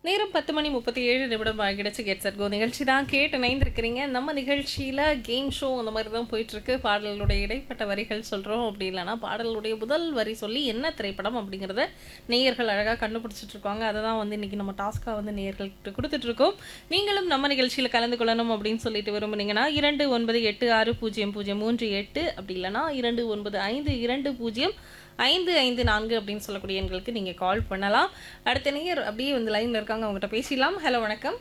நேரம் பத்து மணி முப்பத்தி ஏழு நிமிடம் ஆகிடுச்சு கெட் சட் கோ நிகழ்ச்சி தான் கேட்டு இணைந்திருக்கிறீங்க நம்ம நிகழ்ச்சியில் கேம் ஷோ அந்த மாதிரி தான் போயிட்டுருக்கு பாடலுடைய இடைப்பட்ட வரிகள் சொல்கிறோம் அப்படி இல்லைன்னா பாடலுடைய முதல் வரி சொல்லி என்ன திரைப்படம் அப்படிங்கிறத நேயர்கள் அழகாக கண்டுபிடிச்சிட்டு இருக்காங்க அதை தான் வந்து இன்றைக்கி நம்ம டாஸ்க்காக வந்து நேயர்கள்கிட்ட கொடுத்துட்ருக்கோம் நீங்களும் நம்ம நிகழ்ச்சியில் கலந்து கொள்ளணும் அப்படின்னு சொல்லிட்டு விரும்புனீங்கன்னா இரண்டு ஒன்பது எட்டு ஆறு பூஜ்ஜியம் பூஜ்ஜியம் மூன்று எட்டு அப்படி இல்லைன்னா இரண்டு ஒன்பது ஐந்து இரண்டு பூஜ்ஜியம் ஐந்து ஐந்து நான்கு அப்படின்னு சொல்லக்கூடிய எண்களுக்கு நீங்கள் கால் பண்ணலாம் அடுத்த நேயர் அப்படியே வந்து லைனில் இருக்காங்க அவங்ககிட்ட பேசிடலாம் ஹலோ வணக்கம்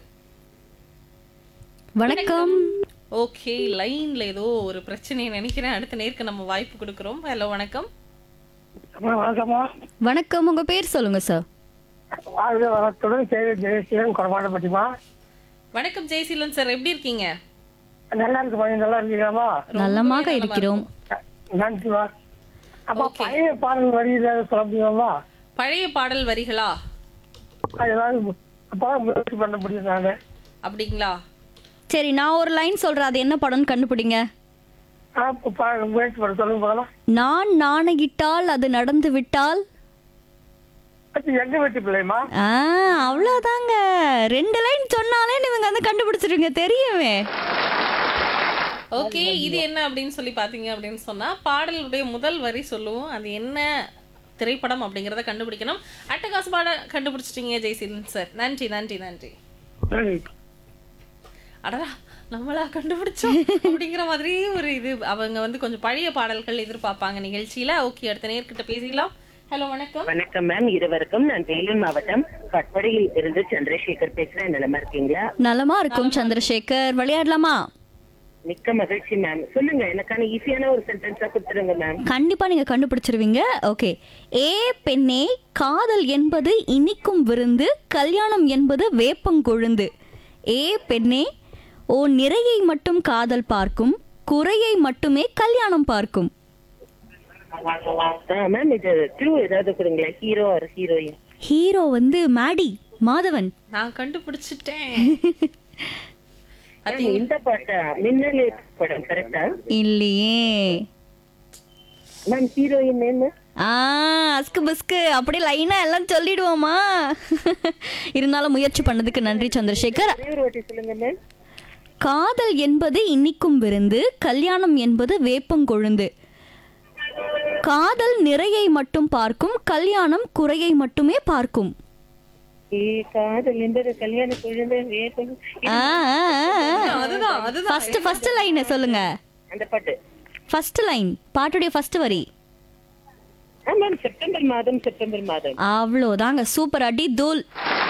வணக்கம் ஓகே லைனில் ஏதோ ஒரு பிரச்சனையை நினைக்கிறேன் அடுத்த நேருக்கு நம்ம வாய்ப்பு கொடுக்குறோம் ஹலோ வணக்கம் அம்மா வணக்கம்மா வணக்கம் உங்க பேர் சொல்லுங்க சார் வாழ்க வளத்துடன் சேவை ஜெயசீலன் குறமாட்டப்பட்டிமா வணக்கம் ஜெய்சீலன் சார் எப்படி இருக்கீங்க நல்லா இருக்கு பையன் நல்லா இருக்கீங்களாம்மா நலமாக இருக்கிறோம் நன்றிமா அப்பா பழைய பாடல் வரியில சொல்ல முடியுமாம்மா பழைய பாடல் வரிகளா அது ஏதாவது அப்பதான் முயற்சி பண்ண முடியும் நானு அப்படிங்களா சரி நான் ஒரு லைன் சொல்றேன் அது என்ன படம்னு கண்டுபிடிங்க ஆ, இப்ப பா- முயற்சி பண்ண சொல்லுங்க போகலாம் நான் நாணகிட்டால் அது நடந்து விட்டால் அது எங்க வீட்டு பிள்ளைமா ஆ அவ்வளோதாங்க ரெண்டு லைன் சொன்னாலே நீங்க வந்து கண்டுபிடிச்சிருங்க தெரியுமே ஓகே இது என்ன அப்படின்னு சொல்லி பார்த்தீங்க அப்படின்னு சொன்னா பாடலுடைய முதல் வரி சொல்லுவோம் அது என்ன திரைப்படம் அப்படிங்கிறத கண்டுபிடிக்கணும் அட்டகாசு பாட கண்டுபிடிச்சிட்டீங்க ஜெய்சீலன் சார் நன்றி நன்றி நன்றி சரி. அடடா நம்மளா கண்டுபிடிச்சோம் அப்படிங்கிற மாதிரி ஒரு இது அவங்க வந்து கொஞ்சம் பழைய பாடல்கள் எதிர்பார்ப்பாங்க நிகழ்ச்சியில ஓகே அடுத்த நேர்கிட்ட பேசிடலாம் ஹலோ வணக்கம் வணக்கம் மேம் இருவருக்கும் நான் வேலூர் மாவட்டம் கட்படியில் இருந்து சந்திரசேகர் பேசுறேன் நிலமா இருக்கீங்களா நலமா இருக்கும் சந்திரசேகர் விளையாடலாமா மிக்க மகிழ்ச்சி மேம் சொல்லுங்க எனக்கான ஈஸியான ஒரு சென்டென்ஸா கொடுத்துருங்க மேம் கண்டிப்பா நீங்க கண்டுபிடிச்சிருவீங்க ஓகே ஏ பெண்ணே காதல் என்பது இனிக்கும் விருந்து கல்யாணம் என்பது வேப்பங்கொழுந்து ஏ பெண்ணே ஓ நிறையை மட்டும் காதல் பார்க்கும் குறையை மட்டுமே கல்யாணம் பார்க்கும் மேம் இது க்ளூ ஏதாவது கொடுங்களா ஹீரோ ஆர் ஹீரோயின் ஹீரோ வந்து மேடி மாதவன் நான் கண்டுபிடிச்சிட்டேன் இந்த பாட்டா மின்னலே படம் கரெக்டா இல்லையே மேம் ஹீரோயின் நேம் ஆ அஸ்கு பஸ்கு அப்படியே லைனா எல்லாம் சொல்லிடுவோமா இருந்தாலும் முயற்சி பண்ணதுக்கு நன்றி சந்திரசேகர் ஒரே ஒரு வாட்டி சொல்லுங்க மேம் காதல் என்பது இனிக்கும் விருந்து கல்யாணம் என்பது வேப்பங்கொழுந்து காதல் நிறையை மட்டும் பார்க்கும் கல்யாணம் குறையை மட்டுமே பார்க்கும் ஏ காதல் என்பது கல்யாண குழந்தை வேகம் அதுதான் அதுதான் ஃபர்ஸ்ட் ஃபர்ஸ்ட் லைன் சொல்லுங்க அந்த பாட்டு ஃபர்ஸ்ட் லைன் பாட்டுடைய ஃபர்ஸ்ட் வரி ஆ மேம் செப்டம்பர் மாதம் செப்டம்பர் மாதம் அவ்வளோதாங்க சூப்பர் அடி தூள்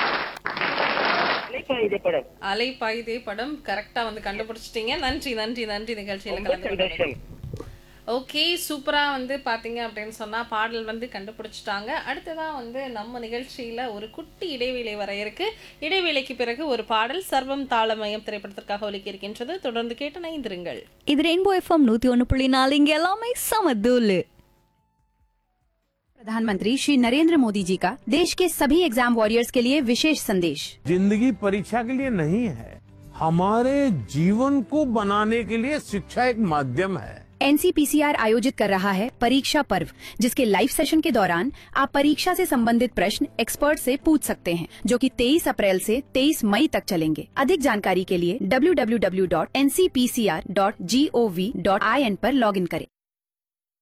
இதை படம் அலை பாயுதே படம் கரெக்டா வந்து கண்டுபிடிச்சிட்டீங்க நன்றி நன்றி நன்றி நிகழ்ச்சியில கலந்து சந்தோஷம் ஓகே சூப்பரா வந்து பாத்தீங்க அப்படின்னு சொன்னா பாடல் வந்து கண்டுபிடிச்சிட்டாங்க அடுத்ததா வந்து நம்ம நிகழ்ச்சியில ஒரு குட்டி இடைவேளை வர இருக்கு இடைவேளைக்கு பிறகு ஒரு பாடல் சர்வம் தாளமயம் திரைப்படத்திற்காக ஒலிக்க இருக்கின்றது தொடர்ந்து கேட்டு நைந்திருங்கள் இது ரெயின்போ எஃப்எம் நூத்தி ஒன்று புள்ளி நாலு இங்க எல்லாமே சம தூள் प्रधानमंत्री श्री नरेंद्र मोदी जी का देश के सभी एग्जाम वॉरियर्स के लिए विशेष संदेश जिंदगी परीक्षा के लिए नहीं है हमारे जीवन को बनाने के लिए शिक्षा एक माध्यम है एनसीपीसीआर आयोजित कर रहा है परीक्षा पर्व जिसके लाइव सेशन के दौरान आप परीक्षा से संबंधित प्रश्न एक्सपर्ट से पूछ सकते हैं जो कि 23 अप्रैल से 23 मई तक चलेंगे अधिक जानकारी के लिए www.ncpcr.gov.in पर लॉगिन करें